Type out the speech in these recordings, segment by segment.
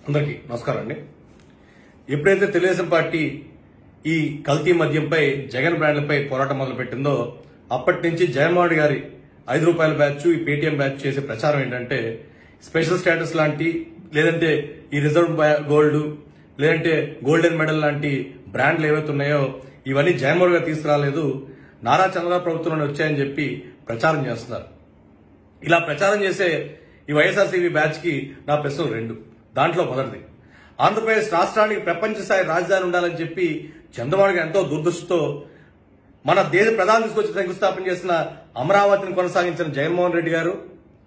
అందరికీ నమస్కారం అండి ఎప్పుడైతే తెలుగుదేశం పార్టీ ఈ కల్తీ మద్యంపై జగన్ బ్రాండ్లపై పోరాటం మొదలుపెట్టిందో అప్పటి నుంచి జగన్మోహన్ రెడ్డి గారి ఐదు రూపాయల బ్యాచ్ ఈ పేటీఎం బ్యాచ్ చేసే ప్రచారం ఏంటంటే స్పెషల్ స్టేటస్ లాంటి లేదంటే ఈ రిజర్వ్ బ్యా- గోల్డ్ లేదంటే గోల్డెన్ మెడల్ లాంటి బ్రాండ్లు ఏవైతే ఉన్నాయో ఇవన్నీ జగన్మోహన్ గారు తీసుకురాలేదు నారా చంద్రబాబు ప్రభుత్వంలోనే వచ్చాయని చెప్పి ప్రచారం చేస్తున్నారు ఇలా ప్రచారం చేసే ఈ వైఎస్ఆర్సీపీ బ్యాచ్ కి నా ప్రశ్నలు రెండు దాంట్లో మొదటిది ఆంధ్రప్రదేశ్ రాష్ట్రానికి ప్రపంచ స్థాయి రాజధాని ఉండాలని చెప్పి చంద్రబాబు గారు ఎంతో దుర్దృష్టితో మన దేశ ప్రధాని తీసుకొచ్చి శంకుస్థాపన చేసిన అమరావతిని కొనసాగించిన జగన్మోహన్ రెడ్డి గారు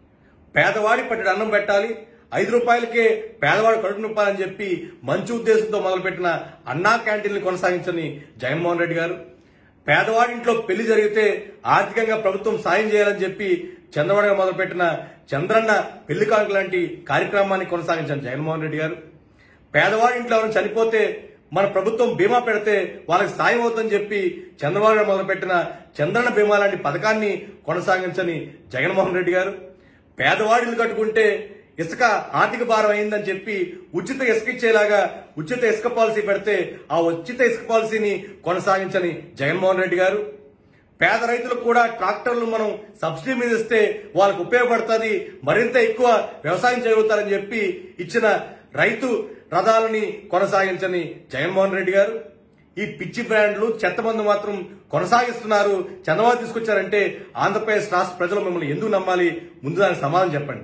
పేదవాడి పట్టి అన్నం పెట్టాలి ఐదు రూపాయలకే పేదవాడు కడుపు నింపాలని చెప్పి మంచి ఉద్దేశంతో మొదలుపెట్టిన అన్నా క్యాంటీన్లు కొనసాగించని జగన్మోహన్ రెడ్డి గారు పేదవాడి ఇంట్లో పెళ్లి జరిగితే ఆర్థికంగా ప్రభుత్వం సాయం చేయాలని చెప్పి చంద్రబాబు గారు మొదలుపెట్టిన చంద్రన్న పెళ్లి కానుక లాంటి కార్యక్రమాన్ని కొనసాగించిన జగన్మోహన్ రెడ్డి గారు పేదవాడి ఇంట్లో ఎవరైనా చనిపోతే మన ప్రభుత్వం బీమా పెడితే వాళ్ళకి సాయం అవుతుందని చెప్పి చంద్రబాబు గారు మొదలుపెట్టిన చంద్రన్న బీమా లాంటి పథకాన్ని కొనసాగించని జగన్మోహన్ రెడ్డి గారు పేదవాడిని కట్టుకుంటే ఇసుక ఆర్థిక భారం అయిందని చెప్పి ఉచిత ఇసుక ఇచ్చేలాగా ఉచిత ఇసుక పాలసీ పెడితే ఆ ఉచిత ఇసుక పాలసీని కొనసాగించని జగన్మోహన్ రెడ్డి గారు పేద రైతులకు కూడా ట్రాక్టర్లు మనం సబ్సిడీ మీద ఇస్తే వాళ్ళకు ఉపయోగపడుతుంది మరింత ఎక్కువ వ్యవసాయం చేయగలుగుతారని చెప్పి ఇచ్చిన రైతు రథాలని కొనసాగించని జగన్మోహన్ రెడ్డి గారు ఈ పిచ్చి బ్రాండ్లు చెత్త మందు మాత్రం కొనసాగిస్తున్నారు చంద్రబాబు తీసుకొచ్చారంటే ఆంధ్రప్రదేశ్ రాష్ట్ర ప్రజలు మిమ్మల్ని ఎందుకు నమ్మాలి ముందు దానికి సమాధానం చెప్పండి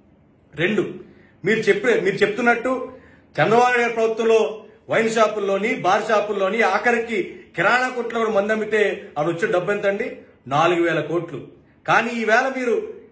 రెండు మీరు చెప్పే మీరు చెప్తున్నట్టు చంద్రబాబు నాయుడు గారి ప్రభుత్వంలో వైన్ షాపుల్లోని బార్ షాపుల్లోని ఆఖరికి కిరాణా కొట్లో కూడా మంది అమ్మితే అది వచ్చే డబ్బు ఎంతండి నాలుగు వేల కోట్లు కానీ ఈవేళ మీరు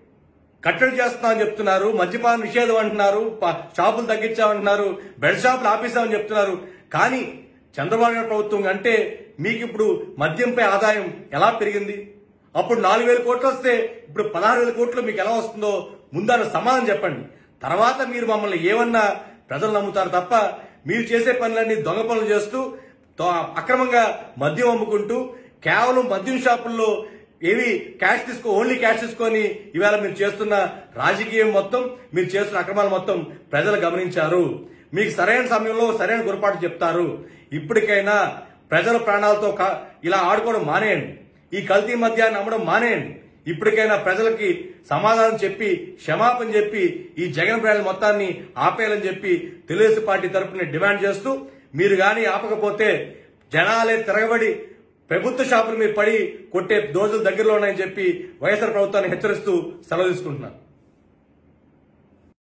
కట్టడి చేస్తామని చెప్తున్నారు మద్యపాన నిషేధం అంటున్నారు ప- షాపులు తగ్గించామంటున్నారు బెడ్ షాపులు ఆపేసామని చెప్తున్నారు కానీ చంద్రబాబు నాయుడు ప్రభుత్వం అంటే మీకు ఇప్పుడు మద్యంపై ఆదాయం ఎలా పెరిగింది అప్పుడు నాలుగు వేల కోట్లు వస్తే ఇప్పుడు పదహారు వేల కోట్లు మీకు ఎలా వస్తుందో ముందర సమాధానం చెప్పండి తర్వాత మీరు మమ్మల్ని ఏమన్నా ప్రజలు నమ్ముతారు తప్ప మీరు చేసే పనులన్నీ దొంగ పనులు చేస్తూ తో- అక్రమంగా మద్యం అమ్ముకుంటూ కేవలం మద్యం షాపుల్లో ఏవి క్యాష్ తీసుకో ఓన్లీ క్యాష్ తీసుకొని ఇవాళ మీరు చేస్తున్న రాజకీయం మొత్తం మీరు చేస్తున్న అక్రమాలు మొత్తం ప్రజలు గమనించారు మీకు సరైన సమయంలో సరైన గురపాటు చెప్తారు ఇప్పటికైనా ప్రజల ప్రాణాలతో కా- ఇలా ఆడుకోవడం మానేయండి ఈ కల్తీ మద్యాన్ని అమ్మడం మానేయండి ఇప్పటికైనా ప్రజలకి సమాధానం చెప్పి క్షమాపణ చెప్పి ఈ జగన్ బ్రాండ్ మొత్తాన్ని ఆపేయాలని చెప్పి తెలుగుదేశం పార్టీ తరపున డిమాండ్ చేస్తూ మీరు గాని ఆపకపోతే జనాలే తిరగబడి ప్రభుత్వ షాపులు మీద పడి కొట్టే దోజులు దగ్గరలో ఉన్నాయని చెప్పి వైఎస్ఆర్ ప్రభుత్వాన్ని హెచ్చరిస్తూ సెలవు తీసుకుంటున్నారు